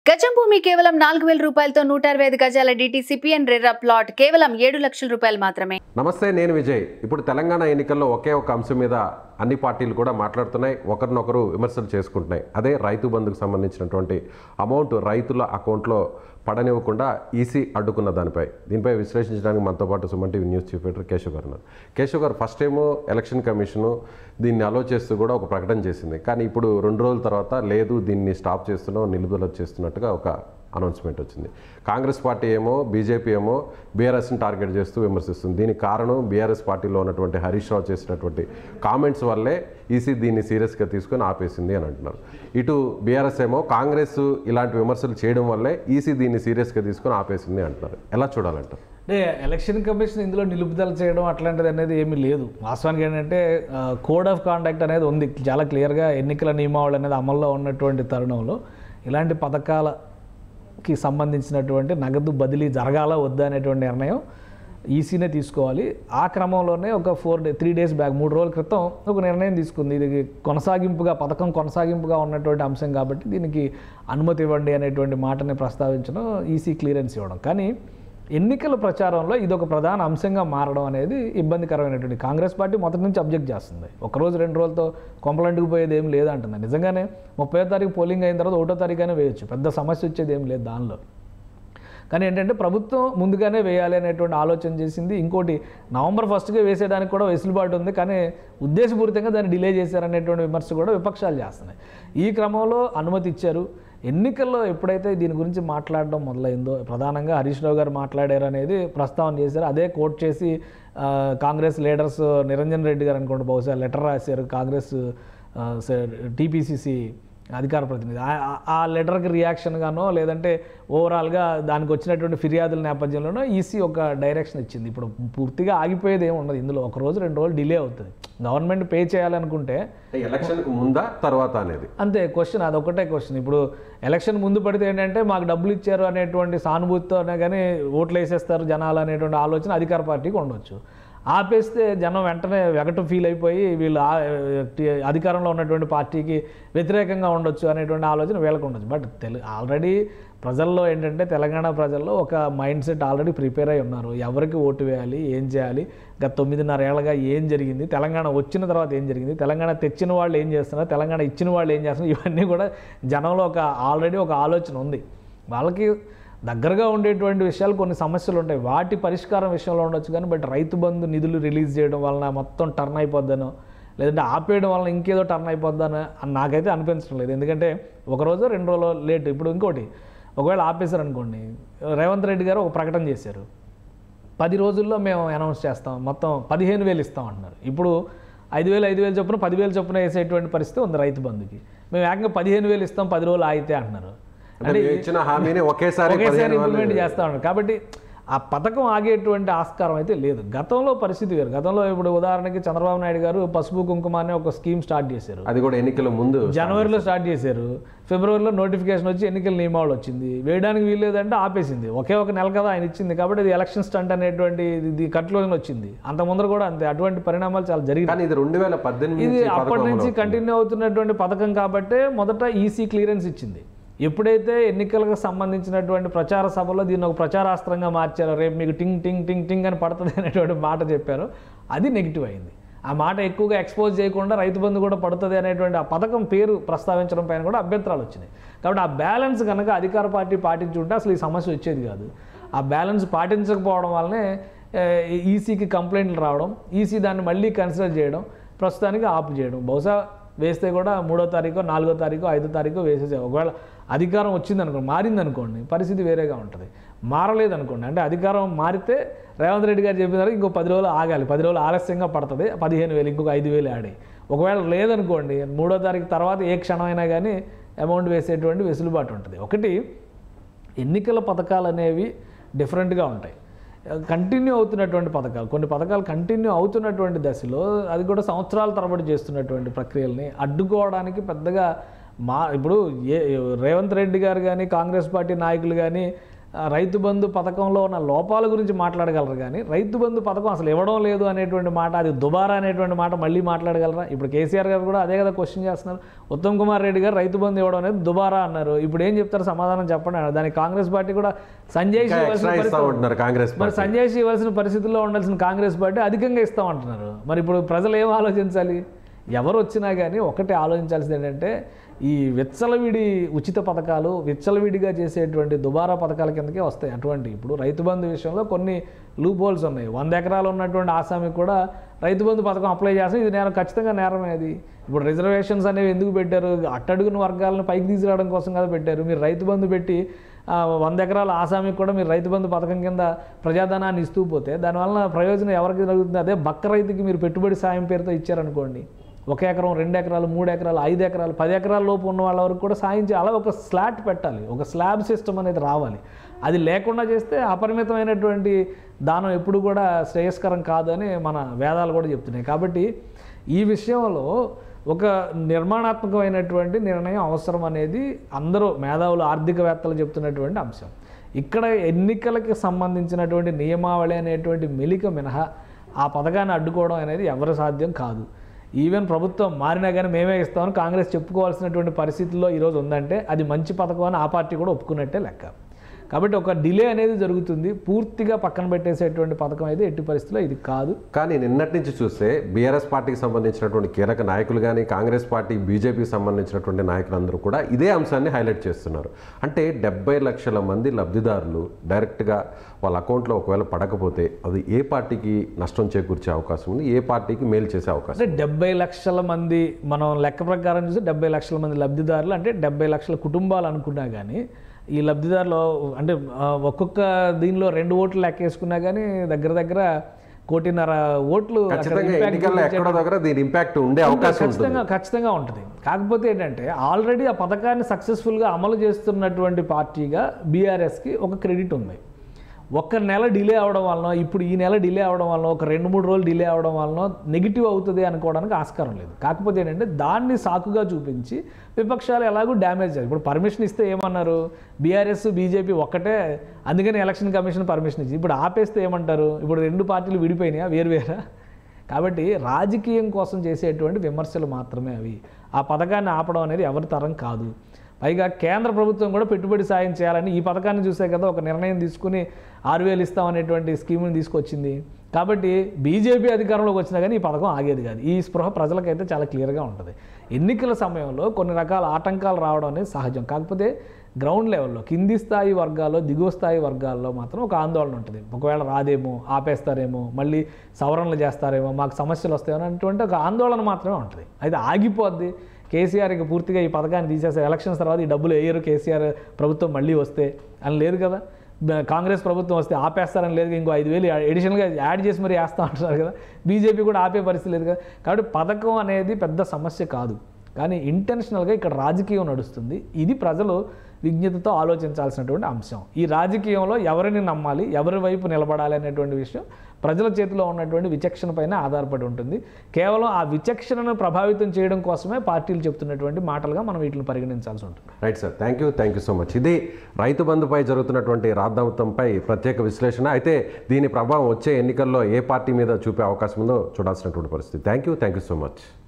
గజం భూమి కేవలం నాలుగు వేల రూపాయలతో నూట అరవై ఐదు గజాల డిటిసిపిఎన్ రెర్రా ప్లాట్ కేవలం ఏడు లక్షల రూపాయలు మాత్రమే నమస్తే నేను విజయ్ ఇప్పుడు తెలంగాణ ఎన్నికల్లో ఒకే ఒక అంశం మీద అన్ని పార్టీలు కూడా మాట్లాడుతున్నాయి ఒకరినొకరు విమర్శలు చేసుకుంటున్నాయి అదే రైతు బంధుకు సంబంధించినటువంటి అమౌంట్ రైతుల అకౌంట్లో పడనివ్వకుండా ఈసీ అడ్డుకున్న దానిపై దీనిపై విశ్లేషించడానికి మనతో పాటు Suman TV news chief editor Keshav గారు ఉన్నారు కేశవ్ గారు ఫస్ట్ ఏమో ఎలక్షన్ కమిషను దీన్ని అలో చేస్తూ కూడా ఒక ప్రకటన చేసింది కానీ ఇప్పుడు రెండు రోజుల తర్వాత లేదు దీన్ని స్టాప్ చేస్తున్నాం నిలుపుదల చేస్తున్నట్టుగా ఒక అనౌన్స్మెంట్ వచ్చింది కాంగ్రెస్ పార్టీ ఏమో బీజేపీ ఏమో బీఆర్ఎస్ని టార్గెట్ చేస్తూ విమర్శిస్తుంది దీనికి కారణం బీఆర్ఎస్ పార్టీలో ఉన్నటువంటి హరీష్ రావు చేసినటువంటి కామెంట్స్ వల్లే ఈసీ దీన్ని సీరియస్గా తీసుకొని ఆపేసింది అని అంటున్నారు ఇటు బీఆర్ఎస్ ఏమో కాంగ్రెస్ ఇలాంటి విమర్శలు చేయడం వల్లే ఈసీ దీన్ని సీరియస్గా తీసుకొని ఆపేసింది అంటున్నారు ఎలా చూడాలంటారు అంటే ఎలక్షన్ కమిషన్ ఇందులో నిలుపుదల చేయడం అట్లాంటిది అనేది ఏమీ లేదు వాస్తవానికి ఏంటంటే కోడ్ ఆఫ్ కాండక్ట్ అనేది ఉంది చాలా క్లియర్గా ఎన్నికల నియమావళి అనేది అమల్లో ఉన్నటువంటి తరుణంలో ఇలాంటి పథకాలకి సంబంధించినటువంటి నగదు బదిలీ జరగాల వద్దా అనేటువంటి నిర్ణయం ఈసీనే తీసుకోవాలి ఆ క్రమంలోనే ఒక four day three days back మూడు రోజుల క్రితం ఒక నిర్ణయం తీసుకుంది ఇది కొనసాగింపుగా పథకం కొనసాగింపుగా ఉన్నటువంటి అంశం కాబట్టి దీనికి అనుమతి ఇవ్వండి అనేటువంటి మాటని ప్రస్తావించడం ఈసీ క్లియరెన్స్ ఇవ్వడం కానీ ఎన్నికల ప్రచారంలో ఇది ఒక ప్రధాన అంశంగా మారడం అనేది ఇబ్బందికరమైనటువంటి కాంగ్రెస్ పార్టీ మొదటి నుంచి అబ్జెక్ట్ చేస్తుంది ఒక రోజు రెండు రోజులతో కొంపలంటికి పోయేది ఏం లేదంటుంది నిజంగానే ముప్పై తారీఖు పోలింగ్ అయిన తర్వాత ఒకటో తారీఖునే వేయొచ్చు పెద్ద సమస్య వచ్చేది ఏం లేదు దానిలో కానీ ఏంటంటే ప్రభుత్వం ముందుగానే వేయాలి అనేటువంటి ఆలోచన చేసింది ఇంకోటి నవంబర్ ఫస్ట్గా వేసేయడానికి కూడా వెసులుబాటు ఉంది కానీ ఉద్దేశపూరితంగా దాన్ని డిలే చేశారనేటువంటి విమర్శ కూడా విపక్షాలు చేస్తున్నాయి ఈ క్రమంలో అనుమతి ఇచ్చారు ఎన్నికల్లో ఎప్పుడైతే దీని గురించి మాట్లాడడం మొదలైందో ప్రధానంగా హరీష్ రావు గారు మాట్లాడారు అనేది ప్రస్తావన చేశారు అదే కోట్ చేసి ఆ, కాంగ్రెస్ లీడర్స్ నిరంజన్ రెడ్డి గారు అనుకోండి బహుశా లెటర్ రాశారు కాంగ్రెస్ టీపీసీసీ అధికార ప్రతినిధి ఆ- ఆ- ఆ లెటర్కి రియాక్షన్ గానో లేదంటే ఓవరాల్గా దానికి వచ్చినటువంటి ఫిర్యాదుల నేపథ్యంలోనో ఈసీ ఒక డైరెక్షన్ ఇచ్చింది ఇప్పుడు పూర్తిగా ఆగిపోయేది ఏమి ఉండదు ఇందులో ఒక రోజు రెండు రోజులు డిలే అవుతుంది గవర్నమెంట్ పే చేయాలనుకుంటే ఎలక్షన్కు ముందా తర్వాత అనేది అంతే క్వశ్చన్ అదొకటే క్వశ్చన్ ఇప్పుడు ఎలక్షన్ ముందు పడితే ఏంటంటే మాకు డబ్బులు ఇచ్చారు అనేటువంటి సానుభూతితోనే కానీ ఓట్లు వేసేస్తారు జనాలు అనేటువంటి ఆలోచన అధికార పార్టీకి ఉండొచ్చు ఆపేస్తే జనం వెంటనే వెగటు ఫీల్ అయిపోయి వీళ్ళు ఆ- టి- అధికారంలో ఉన్నటువంటి పార్టీకి వ్యతిరేకంగా ఉండొచ్చు అనేటువంటి ఆలోచన వీళ్ళకు ఉండొచ్చు బట్ తెలు ఆల్రెడీ ప్రజల్లో ఏంటంటే తెలంగాణ ప్రజల్లో ఒక మైండ్ సెట్ ఆల్రెడీ ప్రిపేర్ అయి ఉన్నారు ఎవరికి ఓటు వేయాలి ఏం చేయాలి గత తొమ్మిదిన్నర ఏళ్ళగా ఏం జరిగింది తెలంగాణ వచ్చిన తర్వాత ఏం జరిగింది తెలంగాణ తెచ్చిన వాళ్ళు ఏం చేస్తున్నారు తెలంగాణ ఇచ్చిన వాళ్ళు ఏం చేస్తున్నారు ఇవన్నీ కూడా జనంలో ఒక ఆల్రెడీ ఒక ఆలోచన ఉంది వాళ్ళకి దగ్గరగా ఉండేటువంటి విషయాలు కొన్ని సమస్యలు ఉంటాయి వాటి పరిష్కారం విషయంలో ఉండొచ్చు కానీ బట్ రైతు బంధు నిధులు రిలీజ్ చేయడం వలన మొత్తం టర్న్ అయిపోద్దనో లేదంటే ఆపేయడం వలన ఇంకేదో టర్న్ అయిపోద్దనో అని నాకైతే అనిపించడం లేదు ఎందుకంటే ఒక రోజు రెండు రోజులు లేట్ ఇప్పుడు ఇంకోటి ఒకవేళ ఆపేశారు అనుకోండి రేవంత్ రెడ్డి గారు ఒక ప్రకటన చేశారు పది రోజుల్లో మేము అనౌన్స్ చేస్తాం మొత్తం పదిహేను వేలు ఇస్తాం అంటున్నారు ఇప్పుడు ఐదు వేలు ఐదు వేలు చొప్పున పదివేలు చొప్పున వేసేటువంటి పరిస్థితి ఉంది రైతు బంధుకి మేము ఏకంగా పదిహేను వేలు ఇస్తాం పది రోజులు ఆగితే అంటున్నారు అంటే మీరు ఇచ్చిన హామీని ఒకేసారి ఒకేసారి పదిహేను వేలు- ఇంప్లిమెంట్ చేస్తా ఉన్నారు కాబట్టి ఆ పథకం ఆగేటువంటి ఆస్కారం అయితే లేదు గతంలో పరిస్థితి వేరు గతంలో ఇప్పుడు ఉదాహరణకి చంద్రబాబు నాయుడు గారు పసుపు కుంకుమ అనే ఒక స్కీమ్ స్టార్ట్ చేశారు అది కూడా ఎన్నికల ముందు జనవరిలో స్టార్ట్ చేశారు ఫిబ్రవరిలో నోటిఫికేషన్ వచ్చి ఎన్నికల నియమావళి వచ్చింది వేయడానికి వీల్లేదంటే ఆపేసింది ఒకే ఒక నెల కదా ఆయన ఇచ్చింది కాబట్టి అది ఎలక్షన్ స్టంట్ అనేటువంటి ఇది కట్లోనే వచ్చింది అంత ముందర కూడా అంతే అటువంటి పరిణామాలు చాలా జరిగినాయి కానీ ఇది రెండు వేల పద్దెనిమిది ఇది నుంచి అప్పటి పదకొండు నుంచి కంటిన్యూ అవుతున్నటువంటి పథకం కాబట్టే మొదట ఈసీ క్లియరెన్స్ ఇచ్చింది ఎప్పుడైతే ఎన్నికలకు సంబంధించినటువంటి ప్రచార సభలో దీన్ని ఒక ప్రచారాస్త్రంగా మార్చారో రేపు మీకు టింగ్ టింగ్ టింగ్ టింగ్ అని పడుతుంది అనేటువంటి మాట చెప్పారో అది నెగిటివ్ అయింది ఆ మాట ఎక్కువగా ఎక్స్పోజ్ చేయకుండా రైతు బంధు కూడా పడుతుంది అనేటువంటి ఆ పథకం పేరు ప్రస్తావించడం పైన కూడా అభ్యంతరాలు వచ్చినాయి కాబట్టి ఆ బ్యాలెన్స్ కనుక అధికార పార్టీ పాటించుంటే అసలు ఈ సమస్య వచ్చేది కాదు ఆ బ్యాలెన్స్ పాటించకపోవడం వల్లనే ఈసీకి కంప్లైంట్లు రావడం ఈసీ దాన్ని మళ్ళీ కన్సిడర్ చేయడం ప్రస్తుతానికి ఆపు చేయడం బహుశా వేస్తే కూడా మూడో తారీఖు నాలుగో తారీఖు ఐదో తారీఖు వేసేసే ఒకవేళ అధికారం వచ్చింది అనుకోండి మారింది అనుకోండి పరిస్థితి వేరేగా ఉంటుంది మారలేదు అనుకోండి అంటే అధికారం మారితే రేవంత్ రెడ్డి గారు చెప్పిన తర్వాత ఇంకో పది రోజులు ఆగాలి పది రోజులు ఆలస్యంగా పడుతుంది పదిహేను వేలు ఇంకొక ఐదు వేలు ఆడి ఒకవేళ లేదనుకోండి మూడో తారీఖు తర్వాత ఏ క్షణం అయినా కానీ అమౌంట్ వేసేటువంటి వెసులుబాటు ఉంటుంది ఒకటి ఎన్నికల పథకాలు అనేవి డిఫరెంట్గా ఉంటాయి కంటిన్యూ అవుతున్నటువంటి పథకాలు కొన్ని పథకాలు కంటిన్యూ అవుతున్నటువంటి దశలో అది కూడా సంవత్సరాల తరబడి చేస్తున్నటువంటి ప్రక్రియల్ని అడ్డుకోవడానికి పెద్దగా మా ఇప్పుడు ఏ రేవంత్ రెడ్డి గారు కానీ కాంగ్రెస్ పార్టీ నాయకులు కానీ ఆ, రైతు బంధు పథకంలో ఉన్న లోపాల గురించి మాట్లాడగలరు కానీ రైతు బంధు పథకం అసలు ఇవ్వడం లేదు అనేటువంటి మాట అది దుబారా అనేటువంటి మాట మళ్ళీ మాట్లాడగలరా ఇప్పుడు కేసీఆర్ గారు కూడా అదే కదా క్వశ్చన్ చేస్తున్నారు ఉత్తమ్ కుమార్ రెడ్డి గారు రైతు బంధు ఇవ్వడం అనేది దుబారా అన్నారు ఇప్పుడు ఏం చెప్తారు సమాధానం చెప్పండి అన్నారు. దానికి కాంగ్రెస్ పార్టీ కూడా సంజయ్ ఇంకా ఇవ్వాల్సిన ఎక్స్ట్రా ఇస్తా పరిస్థితి- ఉంటున్నారు కాంగ్రెస్ మరి పార్టీ సంజయ్ శ్రీ ఇవ్వాల్సిన పరిస్థితుల్లో ఉండాల్సిన కాంగ్రెస్ పార్టీ అధికంగా ఇస్తామంటున్నారు మరి ఇప్పుడు ప్రజలు ఏం ఆలోచించాలి ఎవరు వచ్చినా కానీ ఒకటే ఆలోచించాల్సింది ఏంటంటే ఈ విచ్చలవిడి ఉచిత పథకాలు విచ్చలవిడిగా చేసేటువంటి దుబారా పథకాల కిందకే వస్తాయి అటువంటి ఇప్పుడు రైతు బంధు విషయంలో కొన్ని లూప్ హోల్స్ ఉన్నాయి వంద ఎకరాలు ఉన్నటువంటి ఆసామికి కూడా రైతు బంధు పథకం అప్లై చేస్తాం ఇది నేరం ఖచ్చితంగా నేరమే అది ఇప్పుడు రిజర్వేషన్స్ అనేవి ఎందుకు పెట్టారు అట్టడుగున వర్గాలను పైకి తీసుకురావడం కోసం కదా పెట్టారు మీరు రైతు బంధు పెట్టి ఆ, వంద ఎకరాల ఆసామికి కూడా మీరు రైతు బంధు పథకం కింద ప్రజాధనాన్ని ఇస్తూ పోతే దానివల్ల ప్రయోజనం ఎవరికి జరుగుతుంది అదే బక్క రైతుకి మీరు పెట్టుబడి సాయం పేరుతో ఇచ్చారనుకోండి ఒక ఎకరం రెండు ఎకరాలు మూడు ఎకరాలు ఐదు ఎకరాలు పది ఎకరాల లోపు ఉన్న వాళ్ళ వరకు కూడా సాయం చేయాలి అలా ఒక స్లాట్ పెట్టాలి ఒక స్లాబ్ సిస్టమ్ అనేది రావాలి అది లేకుండా చేస్తే అపరిమితమైనటువంటి దానం ఎప్పుడు కూడా శ్రేయస్కరం కాదని మన వేదాలు కూడా చెప్తున్నాయి కాబట్టి ఈ విషయంలో ఒక నిర్మాణాత్మకమైనటువంటి నిర్ణయం అవసరం అనేది అందరూ మేధావులు ఆర్థికవేత్తలు చెప్తున్నటువంటి అంశం ఇక్కడ ఎన్నికలకి సంబంధించినటువంటి నియమావళి అనేటువంటి మెలిక మినహా ఆ పథకాన్ని అడ్డుకోవడం అనేది ఎవరి సాధ్యం కాదు ఈవెన్ ప్రభుత్వం మారినా కానీ మేమే ఇస్తామని కాంగ్రెస్ చెప్పుకోవాల్సినటువంటి పరిస్థితుల్లో ఈరోజు ఉందంటే అది మంచి పథకం అని ఆ పార్టీ కూడా ఒప్పుకున్నట్టే లెక్క కాబట్టి ఒక డిలే అనేది జరుగుతుంది పూర్తిగా పక్కన పెట్టేసేటువంటి పథకం అయితే ఎట్టి పరిస్థితుల్లో ఇది కాదు కానీ నిన్నటి నుంచి చూస్తే బీఆర్ఎస్ పార్టీకి సంబంధించినటువంటి కీలక నాయకులు కానీ కాంగ్రెస్ పార్టీ బీజేపీకి సంబంధించినటువంటి నాయకులందరూ కూడా ఇదే అంశాన్ని హైలైట్ చేస్తున్నారు అంటే డెబ్బై లక్షల మంది లబ్ధిదారులు డైరెక్ట్గా వాళ్ళ అకౌంట్లో ఒకవేళ పడకపోతే అది ఏ పార్టీకి నష్టం చేకూర్చే అవకాశం ఉంది ఏ పార్టీకి మేలు చేసే అవకాశం అంటే డెబ్బై లక్షల మంది మనం లెక్క ప్రకారం చూస్తే డెబ్బై లక్షల మంది లబ్ధిదారులు అంటే డెబ్బై లక్షల కుటుంబాలు అనుకున్నా కానీ ఈ లబ్ధిదారులు అంటే ఆ, ఒక్కొక్క దీనిలో రెండు ఓట్లు లెక్క వేసుకున్నా కానీ దగ్గర దగ్గర కోటిన్నర ఓట్లు అక్కడ ఖచ్చితంగా impact ఎన్నికల్లో ఎక్కడో దగ్గర దీని ఇంపాక్ట్ ఉండే అవకాశం ఉంటుంది ఖచ్చితంగా ఖచ్చితంగా ఉంటుంది కాకపోతే ఏంటంటే ఆల్రెడీ ఆ పథకాన్ని సక్సెస్ఫుల్గా అమలు చేస్తున్నటువంటి పార్టీగా బీఆర్ఎస్కి ఒక క్రెడిట్ ఉంది ఒక్క నెల డిలే అవడం వలన ఇప్పుడు ఈ నెల డిలే అవడం వలన ఒక రెండు మూడు రోజులు డిలే అవడం వలన నెగిటివ్ అవుతుంది అనుకోవడానికి ఆస్కారం లేదు కాకపోతే ఏంటంటే దాన్ని సాకుగా చూపించి విపక్షాలు ఎలాగో డ్యామేజ్ చేయాలి ఇప్పుడు పర్మిషన్ ఇస్తే ఏమన్నారు బీఆర్ఎస్ బీజేపీ ఒక్కటే అందుకని ఎలక్షన్ కమిషన్ పర్మిషన్ ఇచ్చింది ఇప్పుడు ఆపేస్తే ఏమంటారు ఇప్పుడు రెండు పార్టీలు విడిపోయినాయా వేరు వేరా కాబట్టి రాజకీయం కోసం చేసేటువంటి విమర్శలు మాత్రమే అవి ఆ పథకాన్ని ఆపడం అనేది ఎవరి తరం కాదు పైగా కేంద్ర ప్రభుత్వం కూడా పెట్టుబడి సాయం చేయాలని ఈ పథకాన్ని చూసే కదా ఒక నిర్ణయం తీసుకుని ఆరు వేలు ఇస్తామనేటువంటి స్కీమ్ని తీసుకొచ్చింది కాబట్టి బీజేపీ అధికారంలోకి వచ్చినా కానీ ఈ పథకం ఆగేది కాదు ఈ స్పృహ ప్రజలకైతే చాలా క్లియర్గా ఉంటుంది ఎన్నికల సమయంలో కొన్ని రకాల ఆటంకాలు రావడం అనేది సహజం కాకపోతే గ్రౌండ్ లెవెల్లో కింది స్థాయి వర్గాల్లో దిగువ స్థాయి వర్గాల్లో మాత్రం ఒక ఆందోళన ఉంటుంది ఒకవేళ రాదేమో ఆపేస్తారేమో మళ్ళీ సవరణలు చేస్తారేమో మాకు సమస్యలు వస్తాయేమో అనేటువంటి ఒక ఆందోళన మాత్రమే ఉంటుంది అయితే ఆగిపోద్ది కేసీఆర్ ఇక పూర్తిగా ఈ పథకాన్ని తీసేస్తే ఎలక్షన్స్ తర్వాత ఈ డబ్బులు వేయరు కేసీఆర్ ప్రభుత్వం మళ్ళీ వస్తే అని లేదు కదా బ- కాంగ్రెస్ ప్రభుత్వం వస్తే ఆపేస్తారని లేదు ఇంకో ఐదు వేలు ఎడిషనల్గా యాడ్ చేసి మరి వేస్తా అంటున్నారు కదా బీజేపీ కూడా ఆపే పరిస్థితి లేదు కదా కాబట్టి పథకం అనేది పెద్ద సమస్య కాదు కానీ ఇంటెన్షనల్గా ఇక్కడ రాజకీయం నడుస్తుంది ఇది ప్రజలు విజ్ఞతతో ఆలోచించాల్సినటువంటి అంశం ఈ రాజకీయంలో ఎవరిని నమ్మాలి ఎవరి వైపు నిలబడాలి అనేటువంటి విషయం ప్రజల చేతిలో ఉన్నటువంటి విచక్షణ పైన ఆధారపడి ఉంటుంది కేవలం ఆ విచక్షణను ప్రభావితం చేయడం కోసమే పార్టీలు చెప్తున్నటువంటి మాటలుగా మనం వీటిని పరిగణించాల్సి ఉంటుంది right sir thank you thank you so much ఇది రైతు బంధుపై జరుగుతున్నటువంటి రాద్ధాంతంపై ప్రత్యేక విశ్లేషణ అయితే దీని ప్రభావం వచ్చే ఎన్నికల్లో ఏ పార్టీ మీద చూపే అవకాశం ఉందో చూడాల్సినటువంటి పరిస్థితి thank you thank you so much